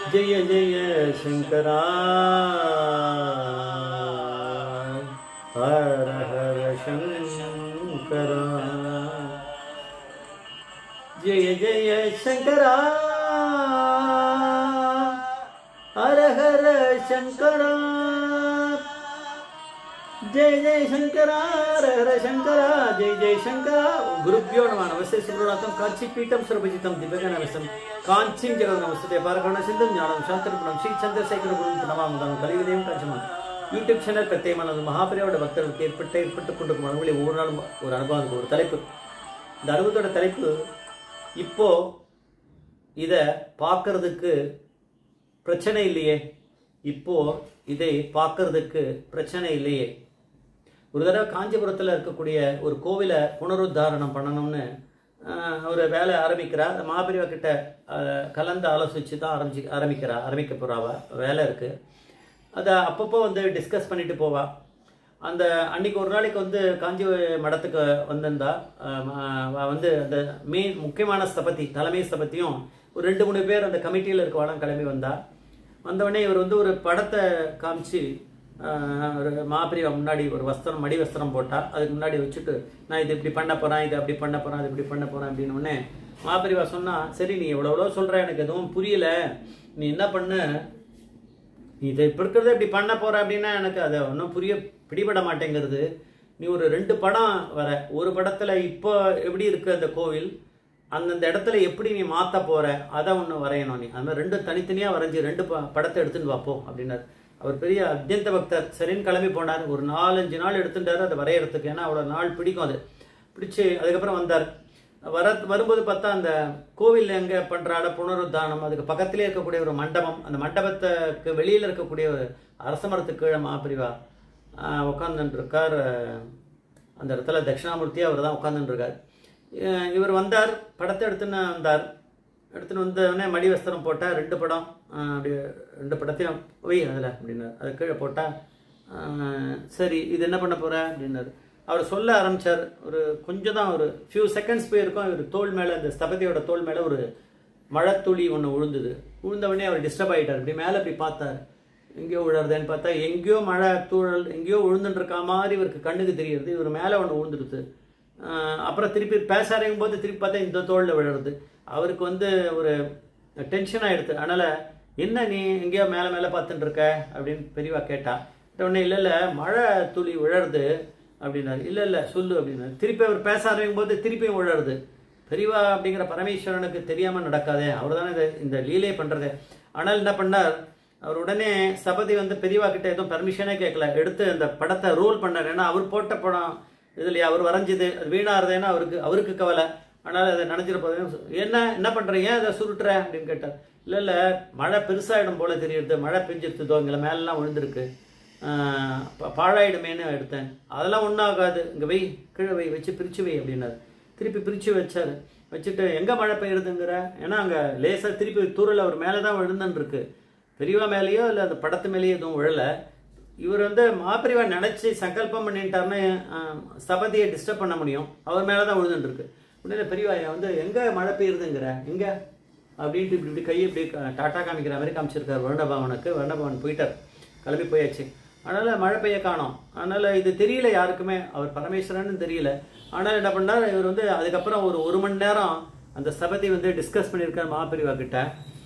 ஜெய ஜெய சங்கரா ஹர ஹர சங்கரா ஜெய ஜெய சங்கரா ஹர ஹர சங்கரா ஜெய ஜெய சங்கரா ஹர ஹர சங்கரா ஜெய ஜெய சங்கரா குருப்பியோ நம நமஸ்தே சுப்ரநாத்தம் காஞ்சி பீட்டம் சுரபஜிதம் திவ்யக நமஸ்தம் காஞ்சிம் ஜெகத் நமஸ்தே பாரகண சிந்தம் ஞானம் சாந்தர்பணம் ஸ்ரீ சந்திரசேகர குரு நமாமுதம் கலிவிதயம் காஞ்சமான் யூடியூப் சேனல் பிரத்யேகமானது மகாபரியோட பக்தர்களுக்கு ஏற்பட்ட ஏற்பட்டு கொண்டிருக்கும் அனுபவங்களை ஒவ்வொரு நாளும் ஒரு அனுபவம் ஒரு தலைப்பு இந்த அனுபவத்தோட தலைப்பு இப்போ இதை பார்க்கறதுக்கு பிரச்சனை இல்லையே இப்போ இதை பார்க்கறதுக்கு பிரச்சனை இல்லையே ஒரு தடவை காஞ்சிபுரத்தில் இருக்கக்கூடிய ஒரு கோவிலை புனருத்தாரணம் பண்ணணும்னு ஆஹ், ஒரு வேலை ஆரம்பிக்கிறா அந்த மாபெரிவா கிட்ட ஆஹ், கலந்து ஆலோசிச்சு தான் ஆரம்பிச்சு ஆரம்பிக்கிறா ஆரம்பிக்க போறாவா வேலை இருக்கு அதை அப்பப்போ வந்து டிஸ்கஸ் பண்ணிட்டு போவா அந்த அன்னைக்கு ஒரு நாளைக்கு வந்து காஞ்சி மடத்துக்கு வந்திருந்தா ஆஹ், அவ வந்து அந்த மெயின் முக்கியமான ஸ்தபதி தலைமை ஸ்தபதியும் ஒரு ரெண்டு மூணு பேர் அந்த கமிட்டியில் இருக்கவாளும் கிளம்பி வந்தா வந்தவொடனே இவர் வந்து ஒரு படத்தை காமிச்சு ஆஹ், ஒரு மாப்பிரியா முன்னாடி ஒரு வஸ்திரம் மடி வஸ்திரம் போட்டா அதுக்கு முன்னாடி வச்சுட்டு நான் இது இப்படி பண்ண போறேன் இது அப்படி பண்ண போறேன் அது இப்படி பண்ண போறேன் அப்படின்னு உடனே மாப்பிரிவா சொன்னா சரி நீ எவ்வளோ எவ்வளோ சொல்ற எனக்கு எதுவும் புரியல நீ என்ன பண்ணு நீ இதை இப்போ இருக்கிறத இப்படி பண்ண போற அப்படின்னா எனக்கு அதை ஒன்றும் புரிய பிடிபட மாட்டேங்கிறது நீ ஒரு ரெண்டு படம் வர ஒரு படத்துல இப்போ எப்படி இருக்கு அந்த கோவில் அந்தந்த இடத்துல எப்படி நீ மாத்த போற அதை ஒன்று வரையணும் நீ அது மாதிரி ரெண்டும் தனித்தனியா வரைஞ்சி ரெண்டு ப- படத்தை எடுத்துன்னு வாப்போ அப்படின்னாரு அவர் பெரிய அத்தியந்த பக்தர் சரின்னு கிளம்பி போனார் ஒரு நாலஞ்சு நாள் எடுத்துட்டாரு அதை வரையறதுக்கு ஏன்னா அவ்வளோ நாள் பிடிக்கும் அது பிடிச்சு அதுக்கப்புறம் வந்தார் வர வரும்போது பார்த்தா அந்த கோவில் எங்க பண்றாட புனருத்தானம் அதுக்கு பக்கத்திலே இருக்கக்கூடிய ஒரு மண்டபம் அந்த மண்டபத்துக்கு வெளியில இருக்கக்கூடிய ஒரு அரச மரத்துக்கு கீழே மாப்பிரிவா உட்காந்துட்டு இருக்கார் அந்த இடத்துல தட்சிணாமூர்த்தியா அவர் தான் உட்காந்துட்டு இருக்கார் அஹ் இவர் வந்தார் படத்தை எடுத்துன்னு வந்தார் எடுத்துன்னு வந்த உடனே மடி வஸ்திரம் போட்டா ரெண்டு படம் அஹ் அப்படியே ரெண்டு படத்தையும் வை அதில் அப்படின்னாரு அது கீழே போட்டா அஹ் சரி இது என்ன பண்ண போற அப்படின்னாரு அவர் சொல்ல ஆரம்பிச்சார் ஒரு கொஞ்சம் தான் ஒரு ஃபியூ செகண்ட்ஸ் போயிருக்கும் இவர் தோல் மேலே அந்த ஸ்தபதியோட தோல் மேலே ஒரு மழைத்துளி ஒன்று விழுந்தது விழுந்த உடனே அவர் டிஸ்டர்ப் ஆகிட்டார் இப்படி மேலே இப்படி பார்த்தார் எங்கேயோ விழுறதுன்னு பார்த்தா எங்கேயோ மழை தூழல் எங்கேயோ விழுந்துட்டு இருக்கா மாதிரி இவருக்கு கண்ணுக்கு தெரியுது இவர் மேலே ஒன்று விழுந்துடுது ஆஹ் அப்புறம் திருப்பி பேச ஆரம்பிக்கும் போது திருப்பி பார்த்தா இந்த தோளில் விழுறது அவருக்கு வந்து ஒரு டென்ஷன் ஆயிடுது அதனால என்ன நீ எங்கேயோ மேலே மேலே பார்த்துட்டு இருக்க அப்படின்னு பெரியவா கேட்டா உடனே இல்லை இல்லை மழை துளி விழருது அப்படின்னாரு இல்லை இல்லை சொல்லு அப்படின்னாரு திருப்பி அவர் பேச ஆரம்பிக்கும் போது திருப்பியும் விழருது பெரியவா அப்படிங்கிற பரமேஸ்வரனுக்கு தெரியாம நடக்காதே அவர் தானே இதை இந்த லீலை பண்றது ஆனால் என்ன பண்ணார் அவர் உடனே சபதி வந்து பெரியவா கிட்ட எதுவும் பர்மிஷனே கேட்கல எடுத்து அந்த படத்தை ரோல் பண்ணார் ஏன்னா அவர் போட்ட படம் இதுலயா அவர் வரைஞ்சது அது வீணாகிறதுன்னா அவருக்கு அவருக்கு கவலை ஆனால் அதை நினைச்சிட போது என்ன என்ன பண்றீங்க அதை சுருட்டுற அப்படின்னு கேட்டார் இல்ல இல்ல மழை பெருசாயிடும் போல தெரியுது மழை பெஞ்சிருத்துதோ இங்கே மேலெல்லாம் விழுந்திருக்கு ஆஹ் பா- பாழாயிடுமேன்னு எடுத்தேன் அதெல்லாம் ஒன்றும் ஆகாது இங்கே வை கீழே வை வச்சு பிரிச்சு வை அப்படின்னாரு திருப்பி பிரிச்சு வச்சாரு வச்சுட்டு எங்க மழை பெய்யுதுங்கிற ஏன்னா அங்க லேசா திருப்பி தூரல் அவர் மேலே தான் விழுந்துன்னு இருக்கு பெரியவா மேலேயோ இல்லை அந்த படத்து மேலேயோ எதுவும் விழல இவர் வந்து மாப்பிரிவா நினைச்சு சங்கல்பம் பண்ணிட்டாருன்னு ஆஹ், சபதியை டிஸ்டர்ப் பண்ண முடியும் அவர் மேலே தான் விழுந்துட்டு இருக்கு உடனே பெரியவா வந்து எங்க மழை பெய்யுதுங்கிற எங்க அப்படின்ட்டு இப்படி இப்படி கையை இப்படி க- டாட்டா காமிக்கிற மாதிரி காமிச்சிருக்காரு வருணபவனுக்கு வருணபவன் போயிட்டார் கிளம்பி போயாச்சு அதனால மழை பெய்ய காணோம் அதனால இது தெரியல யாருக்குமே அவர் பரமேஸ்வரன் தெரியல ஆனால் என்ன பண்ணார் இவர் வந்து அதுக்கப்புறம் ஒரு ஒரு மணி நேரம் அந்த சபதி வந்து டிஸ்கஸ் பண்ணியிருக்கார் மகாபெரிவா கிட்ட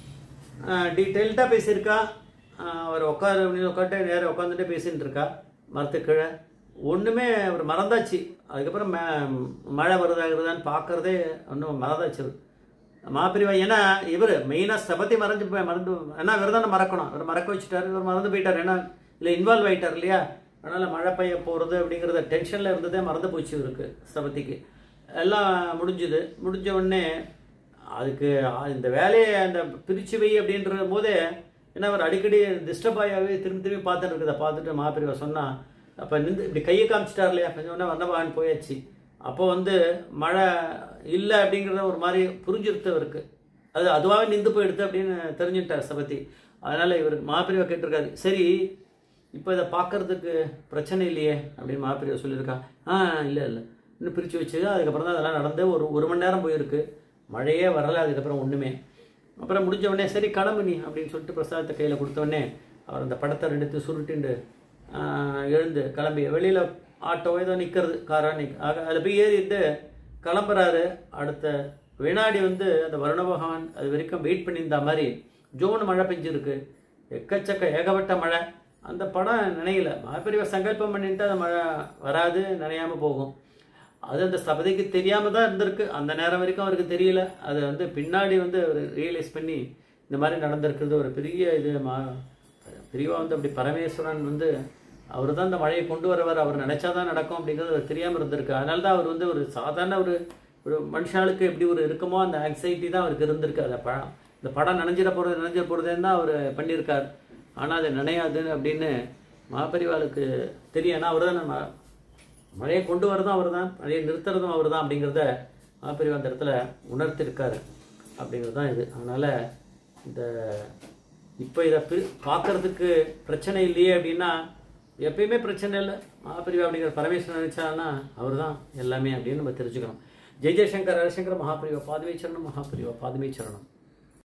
டீட்டெயில்டாக பேசியிருக்கா ஆஹ் அவர் உட்காரு அப்படின்னு உட்காந்து நேரம் உட்காந்துட்டே பேசிட்டு இருக்கா மரத்து கீழே ஒன்றுமே அவர் மறந்தாச்சு அதுக்கப்புறம் ம- மழை வருதாகிறதான்னு பார்க்கறதே ஒன்றும் மறந்தாச்சு அவர் மாப்பிரிவா ஏன்னா இவர் மெயினாக சபத்தி மறைஞ்சு போய் மறந்து ஏன்னா இவர் தானே மறக்கணும் இவர் மறக்க வச்சுட்டாரு இவர் மறந்து போயிட்டார் ஏன்னா இல்லை இன்வால்வ் ஆயிட்டார் இல்லையா அதனால மழை பெய்ய போகிறது அப்படிங்கிறத டென்ஷனில் இருந்ததே மறந்து போச்சு இவருக்கு சபத்திக்கு எல்லாம் முடிஞ்சுது முடிஞ்ச உடனே அதுக்கு ஆ- இந்த வேலையை அந்த பிரிச்சு வை அப்படின்ற போதே ஏன்னா அவர் அடிக்கடி டிஸ்டர்ப் ஆகியாவே திரும்பி திரும்பி பார்த்துட்டு இருக்குதை பார்த்துட்டு மாப்பிரிவா சொன்னா அப்போ நின்று இப்படி கையை காமிச்சிட்டார் இல்லையா கொஞ்சம் உடனே வர்ணபகவான் போயாச்சு அப்போ வந்து மழை இல்லை அப்படிங்கிறத ஒரு மாதிரி புரிஞ்சிருத்து அவருக்கு அது அதுவாகவே நின்று போயிடுது அப்படின்னு தெரிஞ்சுட்டார் சபதி அதனால இவர் மாப்பிரிவா கேட்டிருக்காரு சரி இப்போ இதை பார்க்கறதுக்கு பிரச்சனை இல்லையே அப்படின்னு மாப்பிரிவா சொல்லியிருக்கா ஆ இல்லை இல்லை இன்னும் பிரித்து வச்சு அதுக்கப்புறம் தான் அதெல்லாம் நடந்து ஒரு ஒரு மணி நேரம் போயிருக்கு மழையே வரலை அதுக்கப்புறம் ஒன்றுமே அப்புறம் முடிஞ்ச உடனே சரி கிளம்பு நீ அப்படின்னு சொல்லிட்டு பிரசாதத்தை கையில் கொடுத்த உடனே அவர் அந்த படத்தை ரெண்டுத்து சுருட்டிண்டு ஆஹ், எழுந்து கிளம்பி வெளியில் ஆட்டோ ஏதோ நிற்கிறது காரா நிக் ஆக அதில் போய் ஏறிட்டு கிளம்புறாரு அடுத்த வினாடி வந்து அந்த வருண பகவான் அது வரைக்கும் வெயிட் பண்ணியிருந்த மாதிரி ஜோன் மழை பெஞ்சிருக்கு எக்கச்சக்க ஏகப்பட்ட மழை அந்த படம் நினையல மாப்பெரிய சங்கல்பம் பண்ணிட்டு அந்த மழை வராது நினையாம போகும் அது அந்த சபதிக்கு தெரியாம தான் இருந்திருக்கு அந்த நேரம் வரைக்கும் அவருக்கு தெரியல அது வந்து பின்னாடி வந்து அவர் ரியலைஸ் பண்ணி இந்த மாதிரி நடந்திருக்கிறது ஒரு பெரிய இது மா பெரியவா வந்து அப்படி பரமேஸ்வரன் வந்து அவர் தான் இந்த மழையை கொண்டு வரவர் அவர் நினைச்சாதான் நடக்கும் அப்படிங்கிறது அவர் தெரியாம இருந்திருக்கு அதனால தான் அவர் வந்து ஒரு சாதாரண ஒரு ஒரு மனுஷாளுக்கு எப்படி ஒரு இருக்குமோ அந்த ஆங்ஸைட்டி தான் அவருக்கு இருந்திருக்கு அந்த படம் இந்த படம் நனைஞ்சிட போகிறது நனைஞ்சிட போகிறதுன்னு தான் அவர் பண்ணியிருக்கார் ஆனால் அது நினையாது அப்படின்னு மாபரிவாளுக்கு தெரியும் ஏன்னா அவர் தான் நம்ம மழையை கொண்டு வரதும் அவர் தான் மழையை நிறுத்துறதும் அவர் தான் அப்படிங்கிறத மாபரிவா அந்த இடத்துல உணர்த்திருக்காரு அப்படிங்கிறது தான் இது அதனால் இந்த இப்போ இதை பி பார்க்கறதுக்கு பிரச்சனை இல்லையே அப்படின்னா எப்பயுமே பிரச்சனை இல்லை மகாபிரிவா அப்படிங்கிற பரமேஸ்வரன் நினைச்சான்னா அவர் தான் எல்லாமே அப்படின்னு நம்ம தெரிஞ்சுக்கணும் ஜெய் ஜெய்சங்கர் ஹரிசங்கர் மகாபிரிவா பாதுமே சரணம் மகாபிரிவா பாதுமே சரணம்